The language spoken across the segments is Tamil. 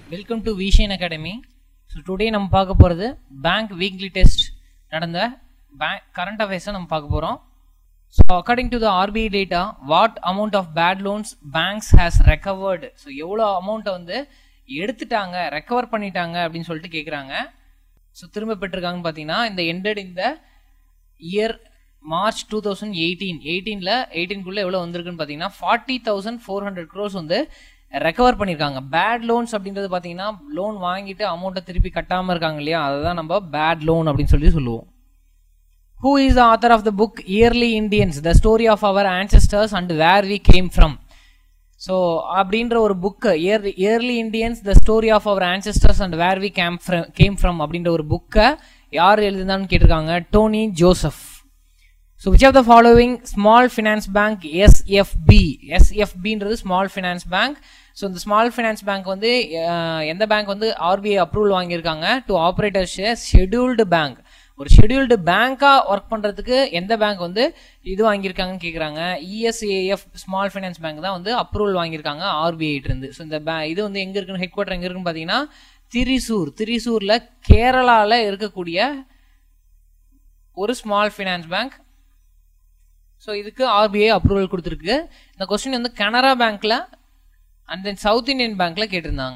Welcome to vision academy so today நம்ம பார்க்க போகிறது பேங்க் வீக்லி டெஸ்ட் நடந்த பேங்க் கரண்ட் அஃபேர்ஸை நம்ம பார்க்க போகிறோம் so according to the RBI data what amount of bad loans banks has recovered so எவ்வளோ அமௌண்ட்டை வந்து எடுத்துட்டாங்க ரெக்கவர் பண்ணிட்டாங்க அப்படின்னு சொல்லிட்டு கேட்குறாங்க ஸோ திரும்ப பெற்றிருக்காங்கன்னு பார்த்தீங்கன்னா இந்த எண்டட் இந்த year March two thousand eighteen எயிட்டீனில் எயிட்டீன்குள்ளே எவ்வளோ வந்திருக்குன்னு பார்த்தீங்கன்னா forty thousand four hundred crores வந்து ரெக்கவர் பண்ணியிருக்காங்க பேட் லோன்ஸ் அப்படின்றது பார்த்தீங்கன்னா லோன் வாங்கிட்டு அமௌண்ட்டை திருப்பி கட்டாமல் இருக்காங்க இல்லையா அதை தான் நம்ம பேட் லோன் அப்படின்னு சொல்லி சொல்லுவோம் who is the author of the book early Indians the story of our ancestors and where we came from so அப்படின்ற ஒரு book year early Indians the story of our ancestors and where we came came from அப்படின்ற ஒரு புக்கை யார் எழுதுனான்னு கேட்டிருக்காங்க Tony Joseph so which of the following small finance bank SFB எஸ்எஃப்பின்றது ஸ்மால் ஃபினான்ஸ் பேங்க் ஸோ இந்த ஸ்மால் ஃபினான்ஸ் பேங்க் வந்து அஹ், எந்த பேங்க் வந்து ஆர்பிஐ அப்ரூவல் வாங்கியிருக்காங்க டு ஆப்ரேட்டர்ஸ் ஷெடியூல்டு பேங்க் ஒரு ஷெடியூல்டு பேங்காக ஒர்க் பண்ணுறதுக்கு எந்த பேங்க் வந்து இது வாங்கியிருக்காங்கன்னு கேட்குறாங்க இஎஸ்ஏஎஃப் ஸ்மால் ஃபைனான்ஸ் பேங்க் தான் வந்து அப்ரூவல் வாங்கியிருக்காங்க ஆர்பிஐ இருந்து ஸோ இந்த பே இது வந்து எங்கே இருக்குன்னு ஹெட் குவார்ட்டர் எங்கே இருக்குன்னு பார்த்தீங்கன்னா திரிசூர் திரிசூரில் கேரளாவில் இருக்கக்கூடிய ஒரு ஸ்மால் ஃபைனான்ஸ் பேங்க் ஸோ இதுக்கு ஆர்பிஐ அப்ரூவல் கொடுத்துருக்கு இந்த கொஸ்டின் வந்து கனரா பேங்க்ல அண்ட் தென் சவுத் இந்தியன் பேங்க்ல கேட்டிருந்தாங்க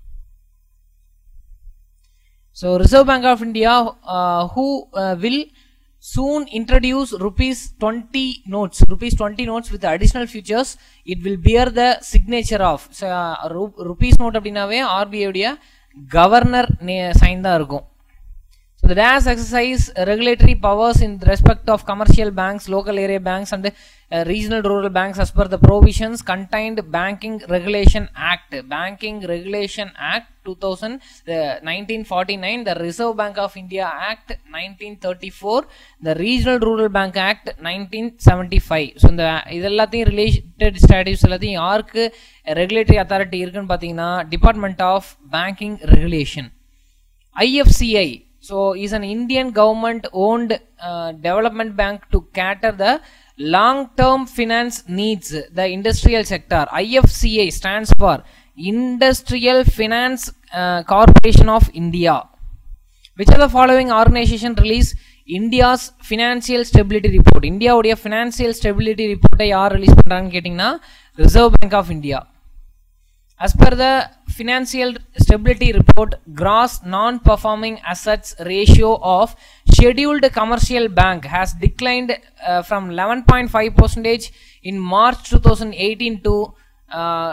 so reserve bank of India who will soon introduce rupees 20 notes rupees 20 notes with additional features it will bear the signature of so, uh, ru- rupees note அப்படின்னாவே ஆர்பிஐ உடைய கவர்னர் சைன் தான் இருக்கும் So the DAS exercise regulatory powers in respect of commercial banks, local area banks, and uh, regional rural banks as per the provisions contained Banking Regulation Act, Banking Regulation Act 2000, the 1949, the Reserve Bank of India Act 1934, the Regional Rural Bank Act 1975. So இந்த இது எல்லாத்தையும் ரிலேட்டட் ஸ்டாட்டிஸ் எல்லாத்தையும் யாருக்கு ரெகுலேட்டரி அத்தாரிட்டி இருக்குன்னு பார்த்தீங்கன்னா department of banking regulation IFCI so is an Indian government owned uh, development bank to cater the long term finance needs the industrial sector IFCI stands for Industrial Finance uh, Corporation of India which are the following organization release India's financial stability report இந்தியாவுடைய financial stability report யார் ரிலீஸ் பண்றாங்கன்னு கேட்டிங்கன்னா reserve bank of India As per the Financial Stability Report, gross non-performing assets ratio of scheduled commercial bank has declined uh, from 11.5 percentage in March 2018 to uh,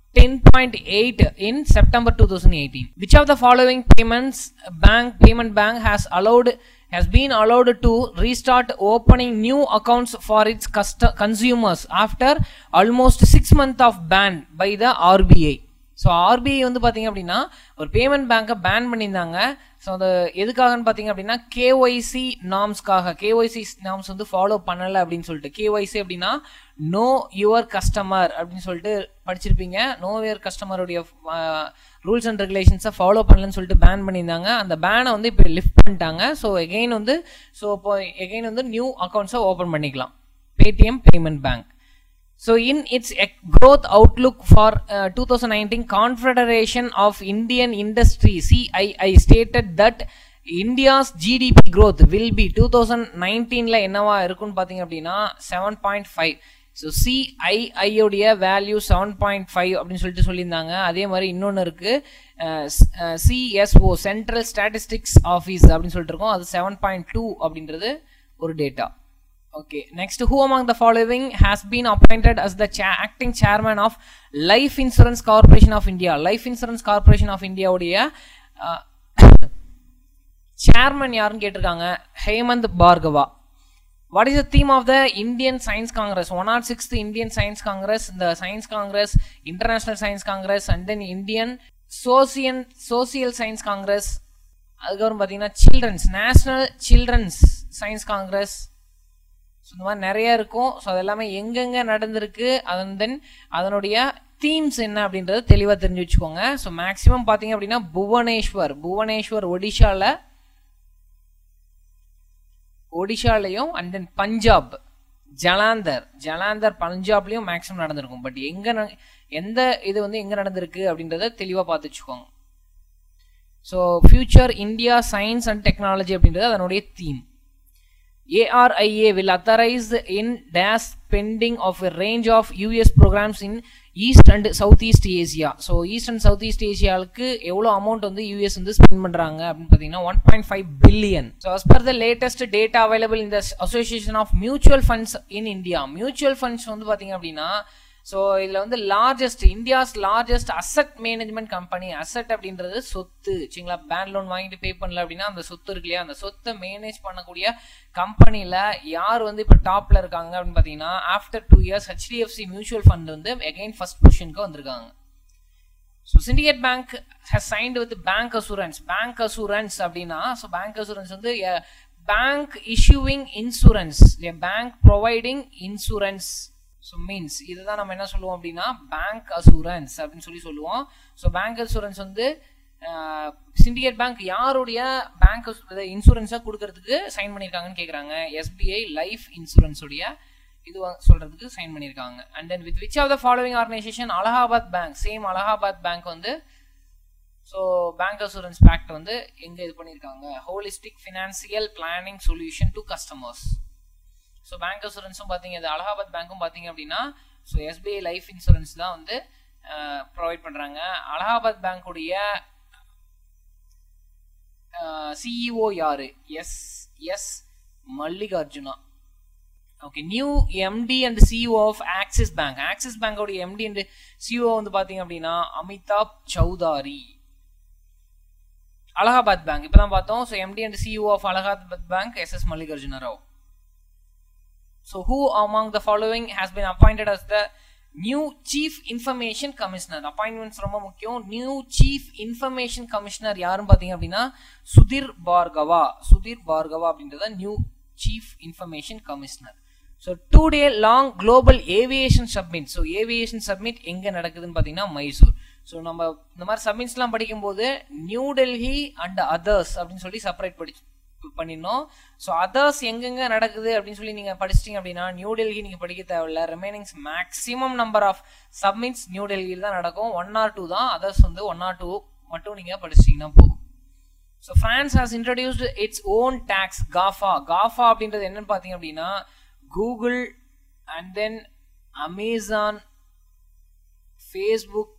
10.8 in September 2018. Which of the following payments bank payment bank has allowed has been allowed to restart opening new accounts for its custo- consumers after almost six months of ban by the RBI. So RBI வந்து பார்த்தீங்க அப்படின்னா ஒரு பேமெண்ட் பேங்க்கை பேன் பண்ணியிருந்தாங்க ஸோ அது எதுக்காகன்னு பார்த்தீங்க அப்படின்னா கேஒய்சி நாம்ஸ்க்காக கேஒய்சி நாம்ஸ் வந்து ஃபாலோ பண்ணலை அப்படின்னு சொல்லிட்டு கேஒய்சி அப்படின்னா நோ யுவர் கஸ்டமர் அப்படின்னு சொல்லிட்டு படிச்சிருப்பீங்க நோ யுவர் கஸ்டமருடைய ரூல்ஸ் அண்ட் ரெகுலேஷன்ஸை ஃபாலோ பண்ணலன்னு சொல்லிட்டு பேன் பண்ணியிருந்தாங்க அந்த பேனை வந்து இப்போ லிஃப்ட் பண்ணிட்டாங்க ஸோ எகெயின் வந்து ஸோ இப்போ எகெயின் வந்து நியூ அக்கௌண்ட்ஸை ஓப்பன் பண்ணிக்கலாம் Paytm payment bank So, in its ec- growth outlook for uh, 2019, Confederation of Indian Industry (CII) stated that India's GDP growth will be 2019ல என்னவா இருக்கும்னு பார்த்தீங்க அப்படின்னா seven point five so CII உடைய வேல்யூ செவன் பாயிண்ட் ஃபைவ் அப்படின்னு சொல்லிட்டு சொல்லியிருந்தாங்க அதே மாதிரி இன்னொன்று இருக்கு சிஎஸ்ஓ சென்ட்ரல் ஸ்டாட்டிஸ்டிக்ஸ் ஆஃபீஸ் அப்படின்னு சொல்லிட்டு இருக்கோம் அது செவன் பாயிண்ட் டூ அப்படின்றது ஒரு data Okay, next, who among the following has been appointed as the cha- acting chairman of Life Insurance Corporation of India? Life Insurance Corporation of India உடைய chairman யாருன்னு கேட்டிருக்காங்க Hemant Bhargava what is the theme of the Indian science congress one or sixth Indian science congress இந்த science congress international science congress and then Indian social social science congress அதுக்கப்புறம் பார்த்தீங்கன்னா children's national children's science congress so இந்த மாதிரி நிறைய இருக்கும் ஸோ அது எல்லாமே எங்கெங்கே நடந்திருக்கு அதன் தென் அதனுடைய தீம்ஸ் என்ன அப்படின்றத தெளிவாக தெரிஞ்சு வச்சுக்கோங்க ஸோ மேக்ஸிமம் பார்த்தீங்க அப்படின்னா புவனேஸ்வர் புவனேஸ்வர் ஒடிஷாவில் ஒடிஷாலையும் அண்ட் தென் பஞ்சாப் ஜலாந்தர் ஜலாந்தர் பஞ்சாப்லேயும் மேக்ஸிமம் நடந்திருக்கும் பட் எங்கே எந்த இது வந்து எங்கே நடந்திருக்கு அப்படின்றத தெளிவாக பார்த்து வச்சுக்கோங்க so future India science and technology அப்படின்றது அதனுடைய theme ARIA will authorize in dash spending of a range of US programs in East and Southeast Asia. So east and south east ஏஷியாவுக்கு எவ்வளோ அமௌண்ட் வந்து யூஎஸ் வந்து ஸ்பெண்ட் பண்ணுறாங்க அப்படின்னு பார்த்தீங்கன்னா one point five billion so as per the latest data available இந்த association of mutual funds in India mutual funds வந்து பார்த்தீங்க அப்படின்னா ஸோ இதில் வந்து largest India's largest asset management company asset அப்படின்றது சொத்து சரிங்களா பேங்க் லோன் வாங்கிட்டு பே பண்ணல அப்படின்னா அந்த சொத்து இருக்கு இல்லையா அந்த சொத்தை மேனேஜ் பண்ணக்கூடிய கம்பெனியில் யார் வந்து இப்போ டாப்ல இருக்காங்க அப்படின்னு பார்த்தீங்கன்னா after two years HDFC mutual fund வந்து அகைன் ஃபர்ஸ்ட் பொசிஷனுக்கு வந்திருக்காங்க so syndicate bank has signed with bancassurance bancassurance அப்படின்னா ஸோ பேங்க் அசூரன்ஸ் வந்து bank issuing insurance bank providing insurance so means இதுதான் நம்ம என்ன சொல்லுவோம் அப்படின்னா பேங்க் அசூரன்ஸ் அப்படின்னு சொல்லி சொல்லுவோம் ஸோ பேங்க் அசூரன்ஸ் வந்து சிண்டிகேட் பேங்க் யாருடைய பேங்க் இன்சூரன்ஸாக கொடுக்கறதுக்கு சைன் பண்ணியிருக்காங்கன்னு கேட்குறாங்க எஸ்பிஐ லைஃப் இன்சூரன்ஸுடைய இது சொல்றதுக்கு சைன் பண்ணியிருக்காங்க and then with which of the following organisation Allahabad bank same Allahabad bank வந்து ஸோ பேங்க் அசூரன்ஸ் பேக்ட் வந்து எங்கே இது பண்ணியிருக்காங்க holistic financial planning solution to customers so bank இன்சூரன்ஸும் பார்த்தீங்க இது அலகாபாத் பேங்க்கும் பார்த்தீங்க அப்படின்னா ஸோ எஸ்பிஐ லைஃப் இன்சூரன்ஸ் தான் வந்து ப்ரொவைட் பண்ணுறாங்க அலகாபாத் பேங்க்குடைய சிஇஓ யாரு S S Mallikarjuna okay new MD and CEO of Axis bank Axis பேங்கோட எம்டி அண்ட் சிஇஓ வந்து பார்த்தீங்க அப்படின்னா அமிதாப் சௌதாரி அலகாபாத் பேங்க் இப்போ தான் பார்த்தோம் so MD and CEO of Allahabad bank S S Mallikarjuna Rao So, who among the following has been appointed as the new chief information commissioner? Appointments ரொம்ப முக்கியம் நியூ சீஃப் இன்ஃபர்மேஷன் கமிஷனர் யாரும் பார்த்தீங்க அப்படின்னா சுதீர் பார்கவா சுதீர் பார்கவா அப்படின்றத new chief information commissioner so two day long global aviation summit so aviation summit எங்கே நடக்குதுன்னு பார்த்தீங்கன்னா மைசூர் ஸோ நம்ம இந்த மாதிரி சப்மிட்ஸ்லாம் படிக்கும்போது நியூ டெல்லி அண்ட் அதர்ஸ் அப்படின்னு சொல்லி செப்பரேட் படிச்சு பண்ணிடணும் ஸோ அதர்ஸ் எங்கெங்க நடக்குது அப்படின்னு சொல்லி நீங்கள் படிச்சிட்டிங்க அப்படின்னா நியூ டெல்லி நீங்கள் படிக்க தேவையில்ல remainings maximum number of summits new டெல்லியில் தான் நடக்கும் ஒன் ஆர் டூ தான் அதர்ஸ் வந்து ஒன் ஆர் டூ மட்டும் நீங்கள் படிச்சிட்டிங்கன்னா போதும் so France has introduced its own tax GAFA GAFA அப்படின்றது என்னன்னு பார்த்தீங்க அப்படின்னா Google and then Amazon Facebook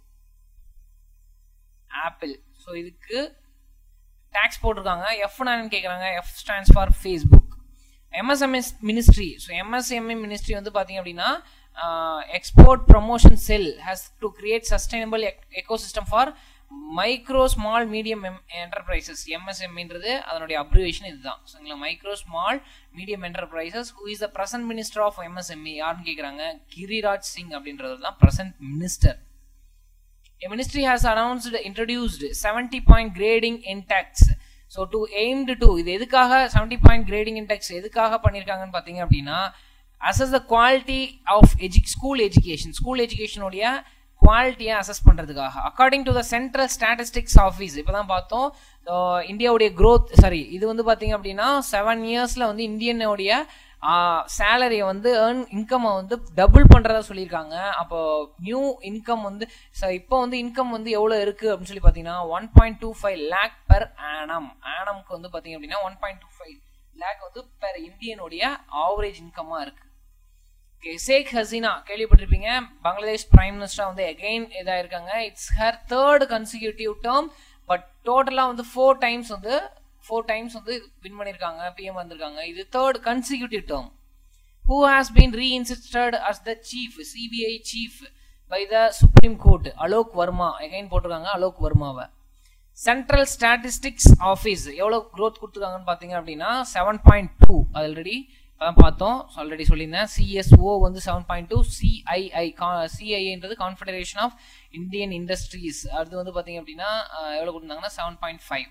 Apple so இதுக்கு டேக்ஸ் போட்டிருக்காங்க எஃப் என்னன்னு கேட்குறாங்க F stands for Facebook MSMS ministry so MSME ministry வந்து பார்த்தீங்க அப்படின்னா export promotion cell has to create sustainable ecosystem for micro small medium enterprises எம்எஸ்எம்இன்றது அதனுடைய அப்ரிவேஷன் இதுதான் சரிங்களா micro small medium enterprises who is the present minister of MSME யாருன்னு கேட்குறாங்க கிரிராஜ் சிங் அப்படின்றது தான் present minister A ministry has announced introduced 70 point grading index. So to aimed to இது எதுக்காக செவன்டி பாயிண்ட் கிரேடிங் இன்டெக்ஸ் எதுக்காக பண்ணியிருக்காங்கன்னு பார்த்தீங்க அப்படின்னா assess the quality of edu school education school எஜுகேஷனுடைய குவாலிட்டியை அசஸ் பண்ணுறதுக்காக according to the central statistics office இப்போ தான் பார்த்தோம் இந்தியாவுடைய க்ரோத் சாரி இது வந்து பார்த்தீங்க அப்படின்னா செவன் இயர்ஸில் வந்து இந்தியனுடைய சேலரியை வந்து ஏர்ன் இன்கம்மை வந்து டபுள் பண்ணுறதா சொல்லியிருக்காங்க அப்போ நியூ இன்கம் வந்து இப்போ வந்து இன்கம் வந்து எவ்வளோ இருக்குது அப்படின்னு சொல்லி பார்த்தீங்கன்னா one point two five lakh per annum ஆனம்க்கு வந்து பார்த்தீங்க அப்படின்னா one point two five lakh வந்து பெர் இந்தியனுடைய ஆவரேஜ் இன்கமாக இருக்குது ஓகே ஷேக் ஹசீனா கேள்விப்பட்டிருப்பீங்க பங்களாதேஷ் பிரைம் மினிஸ்டர் வந்து எகெயின் இதாக இருக்காங்க it's her third consecutive term but டோட்டலாக வந்து ஃபோர் டைம்ஸ் வந்து ஃபோர் டைம்ஸ் வந்து வின் பண்ணியிருக்காங்க பிஎம் வந்திருக்காங்க இது third consecutive term who has been reinstated as the chief CBI chief by the supreme court Alok Verma again போட்டிருக்காங்க அலோக் வர்மாவை சென்ட்ரல் ஸ்டாட்டிஸ்டிக்ஸ் ஆஃபீஸ் எவ்வளோ க்ரோத் கொடுத்துருக்காங்கன்னு பார்த்தீங்க அப்படின்னா செவன் பாயிண்ட் டூ ஆல்ரெடி அதான் பார்த்தோம் ஆல்ரெடி சொல்லியிருந்தேன் சிஎஸ்ஓ வந்து செவன் பாயிண்ட் டூ சிஐஐ சிஐஐன்றது கான்ஃபெடரேஷன் ஆஃப் இந்தியன் இண்டஸ்ட்ரீஸ் அது வந்து பார்த்தீங்க அப்படின்னா எவ்வளோ கொடுத்தாங்கன்னா seven point five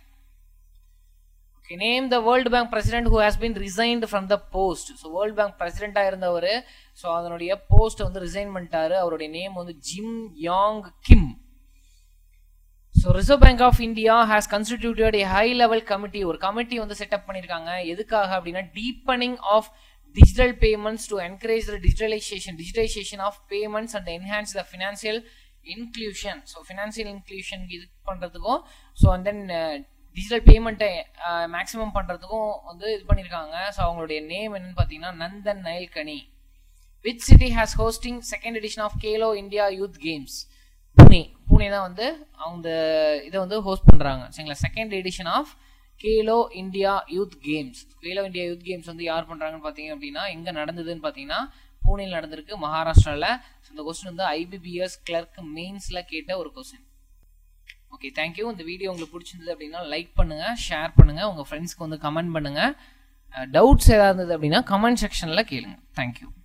okay name the world bank president who has been resigned from the post so world bank பிரசிடென்ட்டாக இருந்தவர் ஸோ அதனுடைய போஸ்ட் வந்து ரிசைன் பண்ணிட்டாரு அவருடைய நேம் வந்து Jim Yong Kim so reserve bank of India has constituted a high level committee ஒரு கமிட்டி வந்து செட்டப் பண்ணியிருக்காங்க எதுக்காக அப்படின்னா deepening of digital payments to encourage the digitalisation digitalisation of payments and enhance the financial inclusion so financial inclusion இது பண்ணுறதுக்கும் ஸோ அண்ட் தென் டிஜிட்டல் பேமெண்ட்டை மேக்ஸிமம் பண்ணுறதுக்கும் வந்து இது பண்ணியிருக்காங்க ஸோ அவங்களுடைய நேம் என்னன்னு பார்த்தீங்கன்னா Nandan Nilekani which city has hosting second edition of Khelo India youth games Pune Pune தான் வந்து அவங்க இதை வந்து ஹோஸ்ட் பண்ணுறாங்க சரிங்களா second edition of Khelo India youth games Khelo India youth games வந்து யார் பண்ணுறாங்கன்னு பார்த்தீங்க அப்படின்னா எங்கே நடந்ததுன்னு பார்த்தீங்கன்னா பூனேல நடந்திருக்கு மகாராஷ்டிராவில் ஸோ இந்த கொஸ்டின் வந்து ஐபிபிஎஸ் கிளர்க் மெயின்ஸில் கேட்ட ஒரு கொஸ்டின் ஓகே தேங்க்யூ இந்த வீடியோ உங்களுக்கு பிடிச்சிருந்தது அப்படின்னா லைக் பண்ணுங்கள் ஷேர் பண்ணுங்கள் உங்கள் ஃப்ரெண்ட்ஸ்க்கு வந்து கமெண்ட் பண்ணுங்கள் டவுட்ஸ் ஏதாவது இருந்தது அப்படின்னா கமெண்ட் செக்ஷனில் கேளுங்க தேங்க்யூ